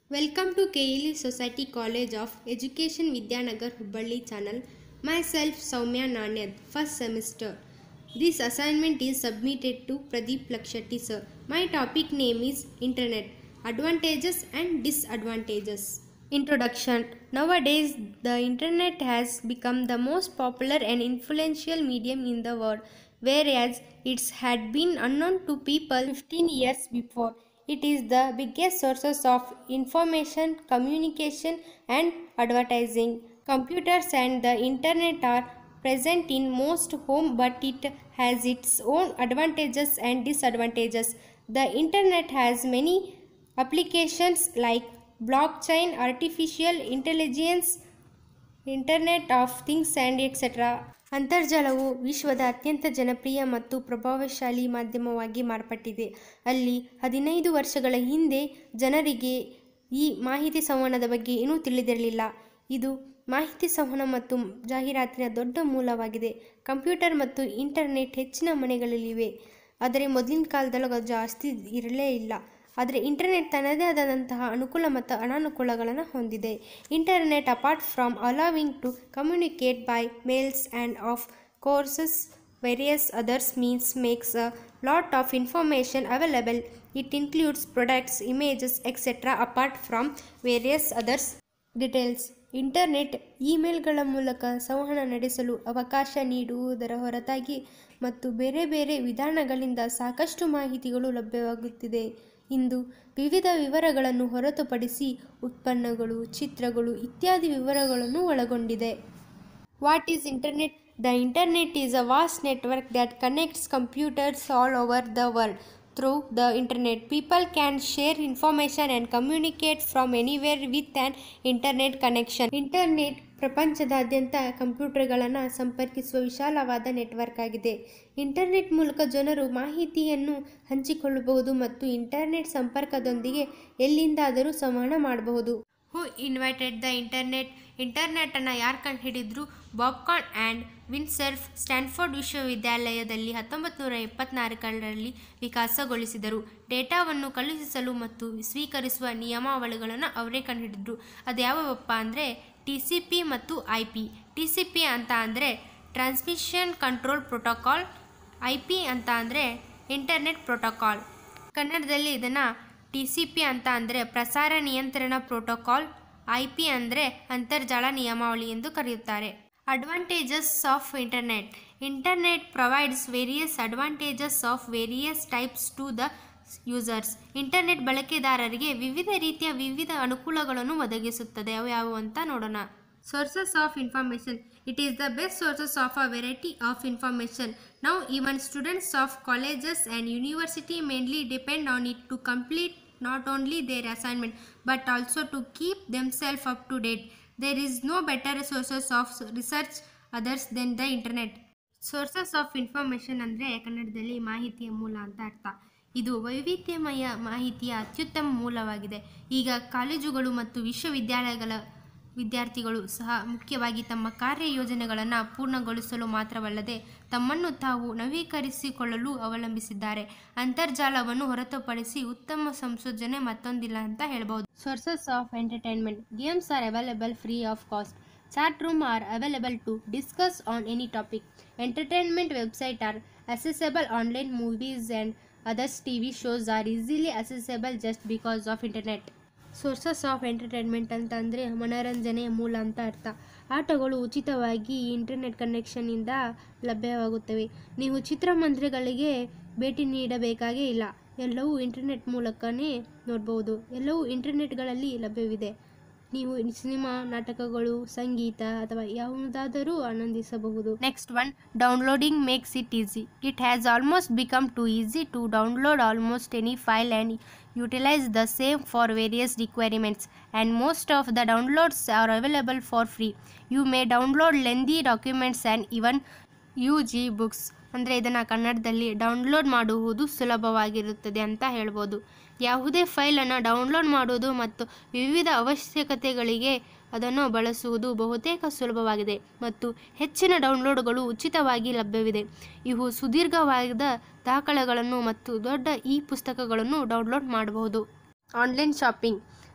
Welcome to KLE Society College of Education Vidyanagar Hubballi channel. Myself Soumya Nanyad, first semester. This assignment is submitted to Pradeep Lakshati sir. My topic name is Internet Advantages and Disadvantages. Introduction Nowadays, the internet has become the most popular and influential medium in the world, whereas it had been unknown to people 15 years before. It is the biggest sources of information, communication, and advertising. Computers and the internet are present in most homes, but it has its own advantages and disadvantages. The internet has many applications like blockchain, artificial intelligence, internet of things and etcetera ಅಂತರ್ಜಾಲವು ವಿಶ್ವದ ಅತ್ಯಂತ ಜನಪ್ರಿಯ ಮತ್ತು ಪ್ರಭಾವಶಾಲಿ ಮಾಧ್ಯಮವಾಗಿ ಮಾರ್ಪಟ್ಟಿದೆ ಅಲ್ಲಿ ಹದಿನೈದು ವರ್ಷಗಳ ಹಿಂದೆ ಜನರಿಗೆ ಈ ಮಾಹಿತಿ ಸಂವಹನದ ಬಗ್ಗೆ ಏನೂ ತಿಳಿದಿರಲಿಲ್ಲ ಇದು ಮಾಹಿತಿ ಸಂವಹನ ಮತ್ತು ಜಾಹೀರಾತಿನ ದೊಡ್ಡ ಮೂಲವಾಗಿದೆ ಕಂಪ್ಯೂಟರ್ ಮತ್ತು ಇಂಟರ್ನೆಟ್ ಹೆಚ್ಚಿನ ಮನೆಗಳಲ್ಲಿವೆ ಆದರೆ ಮೊದಲಿನ ಕಾಲದಲ್ಲಿ ಅದು ಜಾಸ್ತಿ ಇರಲೇ ಇಲ್ಲ ಆದರೆ ಇಂಟರ್ನೆಟ್ ತನ್ನದೇ ಆದಂತಹ ಅನುಕೂಲ ಮತ್ತು ಅನಾನುಕೂಲಗಳನ್ನು ಹೊಂದಿದೆ internet apart from allowing to communicate by mails and of courses various others means makes a lot of information available it includes products images etcetera apart from various others details internet ಇಮೇಲ್ಗಳ ಮೂಲಕ ಸಂವಹನ ನಡೆಸಲು ಅವಕಾಶ ನೀಡುವುದರ ಹೊರತಾಗಿ ಮತ್ತು ಬೇರೆ ಬೇರೆ ವಿಧಾನಗಳಿಂದ ಸಾಕಷ್ಟು ಮಾಹಿತಿಗಳು ಲಭ್ಯವಾಗುತ್ತಿದೆ ಇಂದು ವಿವಿಧ ವಿವರಗಳನ್ನು ಹೊರತುಪಡಿಸಿ ಉತ್ಪನ್ನಗಳು ಚಿತ್ರಗಳು ಇತ್ಯಾದಿ ವಿವರಗಳನ್ನು ಒಳಗೊಂಡಿದೆ what is internet the internet is a vast network that connects computers all over the world through the internet people can share information and communicate from anywhere with an internet connection internet ಪ್ರಪಂಚದಾದ್ಯಂತ ಕಂಪ್ಯೂಟರ್ಗಳನ್ನು ಸಂಪರ್ಕಿಸುವ ವಿಶಾಲವಾದ network ಆಗಿದೆ internet ಮೂಲಕ ಜನರು ಮಾಹಿತಿಯನ್ನು ಹಂಚಿಕೊಳ್ಳಬಹುದು ಮತ್ತು ಇಂಟರ್ನೆಟ್ ಸಂಪರ್ಕದೊಂದಿಗೆ ಎಲ್ಲಿಂದಾದರೂ ಸಂವಹನ ಮಾಡಬಹುದು ಹೂ ಇನ್ವೈಟೆಡ್ ದ ಇಂಟರ್ನೆಟ್ ಇಂಟರ್ನೆಟನ್ನು ಯಾರು ಕಂಡುಹಿಡಿದ್ರು ಬಾಬ್ಕಾನ್ ಆ್ಯಂಡ್ ವಿನ್ಸೆರ್ಫ್ ಸ್ಟ್ಯಾನ್ಫೋರ್ಡ್ ವಿಶ್ವವಿದ್ಯಾಲಯದಲ್ಲಿ ಹತ್ತೊಂಬತ್ತು ನೂರ ಎಪ್ಪತ್ನಾಲ್ಕರಲ್ಲಿ ವಿಕಾಸಗೊಳಿಸಿದರು ಡೇಟಾವನ್ನು ಕಳುಹಿಸಲು ಮತ್ತು ಸ್ವೀಕರಿಸುವ ನಿಯಮಾವಳಿಗಳನ್ನು ಅವರೇ ಕಂಡುಹಿಡಿದ್ರು ಅದು ಯಾವಪ್ಪ ಅಂದರೆ ಟಿ ಸಿ ಪಿ ಮತ್ತು I P T C P ಅಂತ ಅಂದರೆ transmission control protocol I P ಅಂತ ಅಂದರೆ ಇಂಟರ್ನೆಟ್ ಪ್ರೋಟೋಕಾಲ್ ಕನ್ನಡದಲ್ಲಿ ಇದನ್ನು ಟಿ ಸಿ ಪಿ ಅಂತ ಅಂದರೆ ಪ್ರಸಾರ ನಿಯಂತ್ರಣ ಪ್ರೋಟೋಕಾಲ್ ಐ ಪಿ ಅಂದರೆ ಅಂತರ್ಜಾಲ ನಿಯಮಾವಳಿ ಎಂದು ಕರೆಯುತ್ತಾರೆ advantages of internet internet provides various advantages of various types to the users internet ಬಳಕೆದಾರರಿಗೆ ವಿವಿಧ ರೀತಿಯ ವಿವಿಧ ಅನುಕೂಲಗಳನ್ನು ಒದಗಿಸುತ್ತದೆ ಅವು ಯಾವುವು ಅಂತ ನೋಡೋಣ sources of information it is the best sources of a variety of information now even students of colleges and university mainly depend on it to complete not only their assignment but also to keep themselves up to date. There is no better sources of research others than the internet. Sources of information ಅಂದರೆ ಕನ್ನಡದಲ್ಲಿ ಮಾಹಿತಿಯ ಮೂಲ ಅಂತ ಅರ್ಥ ಇದು ವೈವಿಧ್ಯಮಯ ಮಾಹಿತಿಯ ಅತ್ಯುತ್ತಮ ಮೂಲವಾಗಿದೆ ಈಗ ಕಾಲೇಜುಗಳು ಮತ್ತು ವಿಶ್ವವಿದ್ಯಾಲಯಗಳ ವಿದ್ಯಾರ್ಥಿಗಳು ಸಹ ಮುಖ್ಯವಾಗಿ ತಮ್ಮ ಕಾರ್ಯಯೋಜನೆಗಳನ್ನು ಪೂರ್ಣಗೊಳಿಸಲು ಮಾತ್ರವಲ್ಲದೆ ತಮ್ಮನ್ನು ತಾವು ನವೀಕರಿಸಿಕೊಳ್ಳಲು ಅವಲಂಬಿಸಿದ್ದಾರೆ ಅಂತರ್ಜಾಲವನ್ನು ಹೊರತುಪಡಿಸಿ ಉತ್ತಮ ಸಂಶೋಧನೆ ಮತ್ತೊಂದಿಲ್ಲ ಅಂತ ಹೇಳ್ಬೋದು sources of entertainment games are available free of cost chat room are available to discuss on any topic entertainment website are accessible online movies and others T V shows are easily accessible just because of internet sources of entertainment ಅಂತ ಅಂದರೆ ಮನೋರಂಜನೆಯ ಮೂಲ ಅಂತ ಅರ್ಥ ಆಟಗಳು ಉಚಿತವಾಗಿ internet ಕನೆಕ್ಷನ್ನಿಂದ ಲಭ್ಯವಾಗುತ್ತವೆ ನೀವು ಚಿತ್ರಮಂದಿರಗಳಿಗೆ ಭೇಟಿ ನೀಡಬೇಕಾಗೇ ಇಲ್ಲ ಎಲ್ಲವೂ ಇಂಟರ್ನೆಟ್ ಮೂಲಕನೇ ನೋಡ್ಬೋದು ಎಲ್ಲವೂ ಇಂಟರ್ನೆಟ್ಗಳಲ್ಲಿ ಲಭ್ಯವಿದೆ ನೀವು ಸಿನಿಮಾ ನಾಟಕಗಳು ಸಂಗೀತ ಅಥವಾ ಯಾವುದಾದರೂ ಆನಂದಿಸಬಹುದು next one downloading makes it easy it has almost become too easy to download almost any file and utilize the same for various requirements and most of the downloads are available for free. You may download lengthy documents and even use e-books ಅಂದರೆ ಇದನ್ನು ಕನ್ನಡದಲ್ಲಿ download ಮಾಡುವುದು ಸುಲಭವಾಗಿರುತ್ತದೆ ಅಂತ ಹೇಳ್ಬೋದು ಯಾವುದೇ ಫೈಲನ್ನು download ಮಾಡುವುದು ಮತ್ತು ವಿವಿಧ ಅವಶ್ಯಕತೆಗಳಿಗೆ ಅದನ್ನು ಬಳಸುವುದು ಬಹುತೇಕ ಸುಲಭವಾಗಿದೆ ಮತ್ತು ಹೆಚ್ಚಿನ ಡೌನ್ಲೋಡ್ಗಳು ಉಚಿತವಾಗಿ ಲಭ್ಯವಿದೆ ಇವು ಸುದೀರ್ಘವಾದ ದಾಖಲೆಗಳನ್ನು ಮತ್ತು ದೊಡ್ಡ ಇ ಪುಸ್ತಕಗಳನ್ನು ಡೌನ್ಲೋಡ್ ಮಾಡಬಹುದು online shopping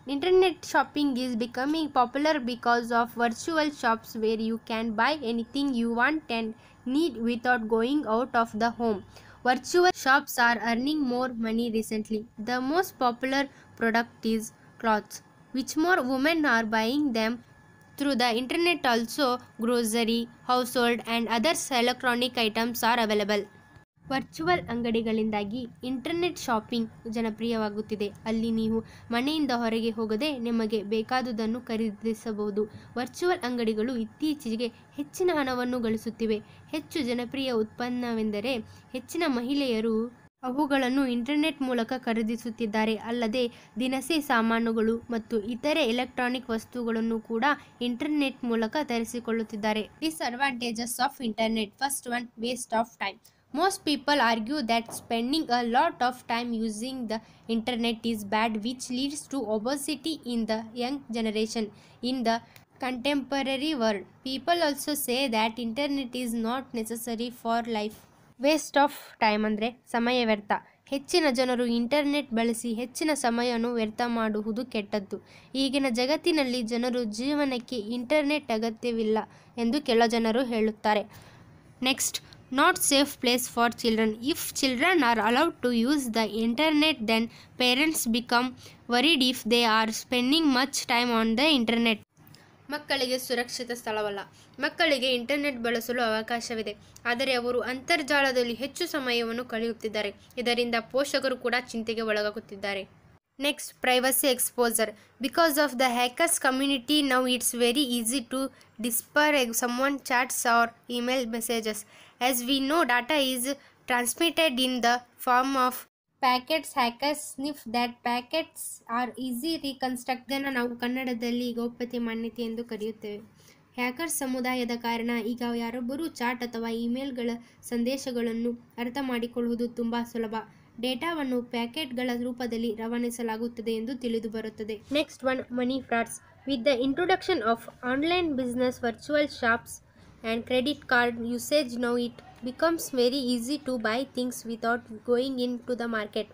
Internet shopping is becoming popular because of virtual shops where you can buy anything you want and need without going out of the home. Virtual shops are earning more money recently. The most popular product is clothes, which more women are buying them through the internet also grocery, household and other electronic items are available. Virtual ಅಂಗಡಿಗಳಿಂದಾಗಿ internet shopping ಜನಪ್ರಿಯವಾಗುತ್ತಿದೆ ಅಲ್ಲಿ ನೀವು ಮನೆಯಿಂದ ಹೊರಗೆ ಹೋಗದೆ ನಿಮಗೆ ಬೇಕಾದುದನ್ನು ಖರೀದಿಸಬಹುದು ವರ್ಚುವಲ್ ಅಂಗಡಿಗಳು ಇತ್ತೀಚೆಗೆ ಹೆಚ್ಚಿನ ಹಣವನ್ನು ಗಳಿಸುತ್ತಿವೆ ಹೆಚ್ಚು ಜನಪ್ರಿಯ ಉತ್ಪನ್ನವೆಂದರೆ ಹೆಚ್ಚಿನ ಮಹಿಳೆಯರು ಅವುಗಳನ್ನು ಇಂಟರ್ನೆಟ್ ಮೂಲಕ ಖರೀದಿಸುತ್ತಿದ್ದಾರೆ ಅಲ್ಲದೆ ದಿನಸಿ ಸಾಮಾನುಗಳು ಮತ್ತು ಇತರೆ ಎಲೆಕ್ಟ್ರಾನಿಕ್ ವಸ್ತುಗಳನ್ನು ಕೂಡ ಇಂಟರ್ನೆಟ್ ಮೂಲಕ ತರಿಸಿಕೊಳ್ಳುತ್ತಿದ್ದಾರೆ disadvantages of internet first one waste of time Most people argue that spending a lot of time using the internet is bad, which leads to obesity in the young generation. In the contemporary world, people also say that internet is not necessary for life. Waste of time ಅಂದರೆ ಸಮಯ ವ್ಯರ್ಥ ಹೆಚ್ಚಿನ ಜನರು internet ಬಳಸಿ ಹೆಚ್ಚಿನ ಸಮಯವನ್ನು ವ್ಯರ್ಥ ಮಾಡುವುದು ಕೆಟ್ಟದ್ದು ಈಗಿನ ಜಗತ್ತಿನಲ್ಲಿ ಜನರು ಜೀವನಕ್ಕೆ ಇಂಟರ್ನೆಟ್ ಅಗತ್ಯವಿಲ್ಲ ಎಂದು ಕೆಲ ಜನರು ಹೇಳುತ್ತಾರೆ next not safe place for children if children are allowed to use the internet then parents become worried if they are spending much time on the internet ಮಕ್ಕಳಿಗೆ ಸುರಕ್ಷಿತ ಸ್ಥಳವಲ್ಲ ಮಕ್ಕಳಿಗೆ ಇಂಟರ್ನೆಟ್ ಬಳಸಲು ಅವಕಾಶವಿದೆ ಆದರೆ ಅವರು ಅಂತರ್ಜಾಲದಲ್ಲಿ ಹೆಚ್ಚು ಸಮಯವನ್ನು ಕಳೆಯುತ್ತಿದ್ದಾರೆ ಇದರಿಂದ ಪೋಷಕರು ಕೂಡ ಚಿಂತೆಗೆ ಒಳಗಾಗುತ್ತಿದ್ದಾರೆ next privacy exposure because of the hackers community now it's very easy to decipher someone chats or email messages as we know data is transmitted in the form of packets hackers sniff that packets are easy reconstruct ಇದನ್ನು ನಾವು ಕನ್ನಡದಲ್ಲಿ ಗೌಪ್ಯತೆ ಮಾನ್ಯತೆ ಎಂದು ಕರೆಯುತ್ತೇವೆ hackers ಸಮುದಾಯದ ಕಾರಣ ಈಗ ಯಾರೊಬ್ಬರೂ ಚಾಟ್ ಅಥವಾ ಇಮೇಲ್ಗಳ ಸಂದೇಶಗಳನ್ನು ಅರ್ಥ ಮಾಡಿಕೊಳ್ಳುವುದು ತುಂಬ ಸುಲಭ ಡೇಟಾವನ್ನು ಪ್ಯಾಕೆಟ್ಗಳ ರೂಪದಲ್ಲಿ ರವಾನಿಸಲಾಗುತ್ತದೆ ಎಂದು ತಿಳಿದು ಬರುತ್ತದೆ next one money frauds with the introduction of online business virtual shops and credit card usage now it becomes very easy to buy things without going into the market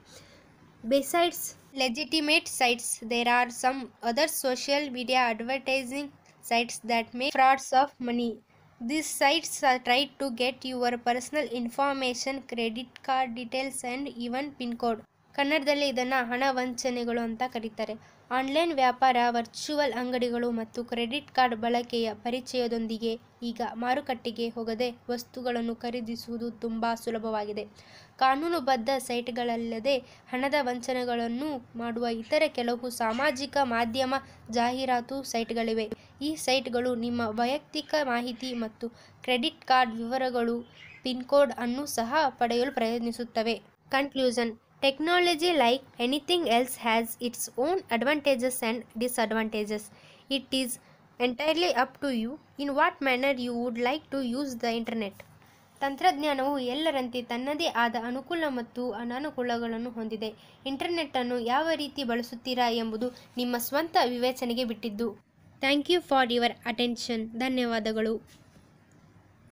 besides legitimate sites there are some other social media advertising sites that make frauds of money these sites are tried to get your personal information credit card details and even pin code ಕನ್ನಡದಲ್ಲಿ ಇದನ್ನು ಹಣ ವಂಚನೆಗಳು ಅಂತ ಕರೀತಾರೆ online ವ್ಯಾಪಾರ virtual ಅಂಗಡಿಗಳು ಮತ್ತು credit card ಬಳಕೆಯ ಪರಿಚಯದೊಂದಿಗೆ ಈಗ ಮಾರುಕಟ್ಟೆಗೆ ಹೋಗದೆ ವಸ್ತುಗಳನ್ನು ಖರೀದಿಸುವುದು ತುಂಬ ಸುಲಭವಾಗಿದೆ ಕಾನೂನುಬದ್ಧ ಸೈಟ್ಗಳಲ್ಲದೆ ಹಣದ ವಂಚನೆಗಳನ್ನು ಮಾಡುವ ಇತರ ಕೆಲವು ಸಾಮಾಜಿಕ ಮಾಧ್ಯಮ ಜಾಹೀರಾತು ಸೈಟ್ಗಳಿವೆ ಈ ಸೈಟ್ಗಳು ನಿಮ್ಮ ವೈಯಕ್ತಿಕ ಮಾಹಿತಿ ಮತ್ತು ಕ್ರೆಡಿಟ್ ಕಾರ್ಡ್ ವಿವರಗಳು ಪಿನ್ ಕೋಡ್ ಅನ್ನು ಸಹ ಪಡೆಯಲು ಪ್ರಯತ್ನಿಸುತ್ತವೆ conclusion Technology, like anything else, has its own advantages and disadvantages. It is entirely up to you in what manner you would like to use the internet. ತಂತ್ರಜ್ಞಾನವು ಎಲ್ಲರಂತೆ ತನ್ನದೇ ಆದ ಅನುಕೂಲ ಮತ್ತು ಅನಾನುಕೂಲಗಳನ್ನು ಹೊಂದಿದೆ ಇಂಟರ್ನೆಟ್ಟನ್ನು ಯಾವ ರೀತಿ ಬಳಸುತ್ತೀರಾ ಎಂಬುದು ನಿಮ್ಮ ಸ್ವಂತ ವಿವೇಚನೆಗೆ ಬಿಟ್ಟಿದ್ದು thank you for your attention ಧನ್ಯವಾದಗಳು